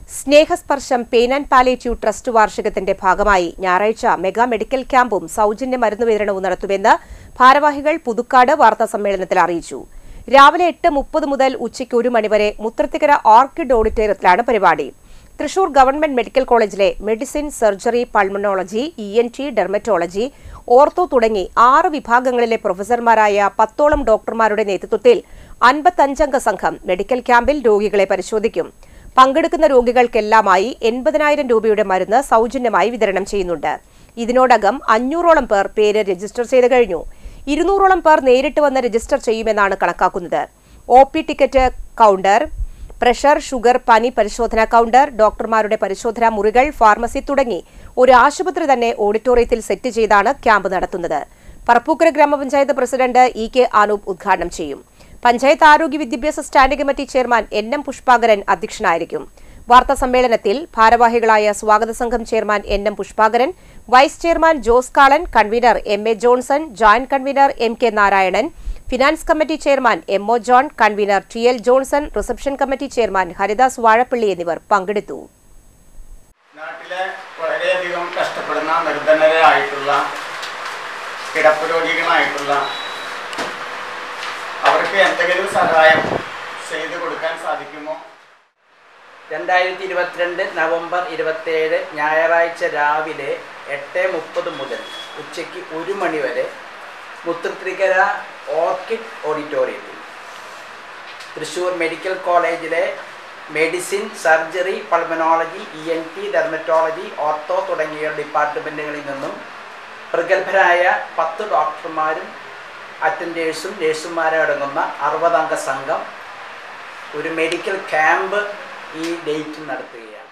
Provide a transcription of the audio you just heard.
Snehasparsham pain and palliative trust വാർഷികത്തിന്റെ ഭാഗമായി ഞായറാഴ്ച മെഗാ മെഡിക്കൽ ക്യാമ്പും സൗജന്യ മരുന്ന് വിതരണവും നടത്തുമെന്ന് ഭാരവാഹികൾ പുതുക്കാട് വാർത്താ സമ്മേളനത്തിൽ അറിയിച്ചു രാവിലെ എട്ട് മുപ്പത് മുതൽ ഉച്ചയ്ക്ക് ഒരു മണിവരെ മുത്രത്തിക്കര ഓർക്കിഡ് ഓഡിറ്റോറിയത്തിലാണ് പരിപാടി തൃശൂർ ഗവൺമെന്റ് മെഡിക്കൽ കോളേജിലെ medicine surgery pulmonology E N T dermatology ortho തുടങ്ങി ആറ് വിഭാഗങ്ങളിലെ പ്രൊഫസർമാരായ പത്തോളം ഡോക്ടർമാരുടെ നേതൃത്വത്തിൽ അൻപത്തഞ്ചംഗ സംഘം മെഡിക്കൽ ക്യാമ്പിൽ രോഗികളെ പരിശോധിക്കും പങ്കെടുക്കുന്ന രോഗികൾക്കെല്ലാമായി എൺപതിനായിരം രൂപയുടെ മരുന്ന് സൗജന്യമായി വിതരണം ചെയ്യുന്നുണ്ട് ഇതിനോടകം അഞ്ഞൂറോളം പേർ പേര് രജിസ്റ്റർ ചെയ്ത് കഴിഞ്ഞു ഇരുന്നൂറോളം പേർ നേരിട്ട് വന്ന് രജിസ്റ്റർ ചെയ്യുമെന്നാണ് കണക്കാക്കുന്നത് O P ticket counter pressure sugar പനി പരിശോധനാ കൗണ്ടർ ഡോക്ടർമാരുടെ പരിശോധനാ മുറികൾ ഫാർമസി തുടങ്ങി ഒരു ആശുപത്രി തന്നെ ഓഡിറ്റോറിയത്തിൽ സെറ്റ് ചെയ്താണ് ക്യാമ്പ് നടത്തുന്നത് പറപ്പൂക്കര ഗ്രാമപഞ്ചായത്ത് പ്രസിഡന്റ് ഇ കെ ആനൂപ് ഉദ്ഘാടനം ചെയ്യും പഞ്ചായത്ത് ആരോഗ്യ വിദ്യാഭ്യാസ standing committee chairman N M Pushpakaran അധ്യക്ഷനായിരിക്കും വാർത്താ സമ്മേളനത്തിൽ ഭാരവാഹികളായ സ്വാഗത സംഘം chairman N M Pushpakaran vice chairman Jose Kalan convener M A Johnson joint convener M K Narayanan finance committee chairman M O John convener T L Johnson reception committee chairman Haridas Vazhappally എന്നിവർ പങ്കെടുത്തു നാട്ടിലെ വളരെയധികം കഷ്ടപ്പെടുന്ന നിർധനരായിട്ടുള്ള കിടപ്പ് രോഗികളായിട്ടുള്ള അവർക്ക് എന്തെങ്കിലും സഹായം ചെയ്തു കൊടുക്കാൻ സാധിക്കുമോ രണ്ടായിരത്തി ഇരുപത്തിരണ്ട് നവംബർ ഇരുപത്തേഴ് ഞായറാഴ്ച രാവിലെ എട്ട് മുപ്പത് മുതൽ ഉച്ചയ്ക്ക് ഒരു മണി വരെ മുത്തൃത്രികര ഓർക്കിഡ് ഓഡിറ്റോറിയത്തിൽ തൃശ്ശൂർ മെഡിക്കൽ കോളേജിലെ medicine surgery pulmonology E N T dermatology ortho തുടങ്ങിയ ഡിപ്പാർട്ട്മെൻറ്റുകളിൽ നിന്നും പ്രഗത്ഭരായ പത്ത് ഡോക്ടർമാരും അറ്റൻഡേഴ്സും നേഴ്സുമാരും അടങ്ങുന്ന അറുപതംഗ സംഘം ഒരു മെഡിക്കൽ ക്യാമ്പ് ഈ ഡേറ്റിൽ നടത്തുകയാണ്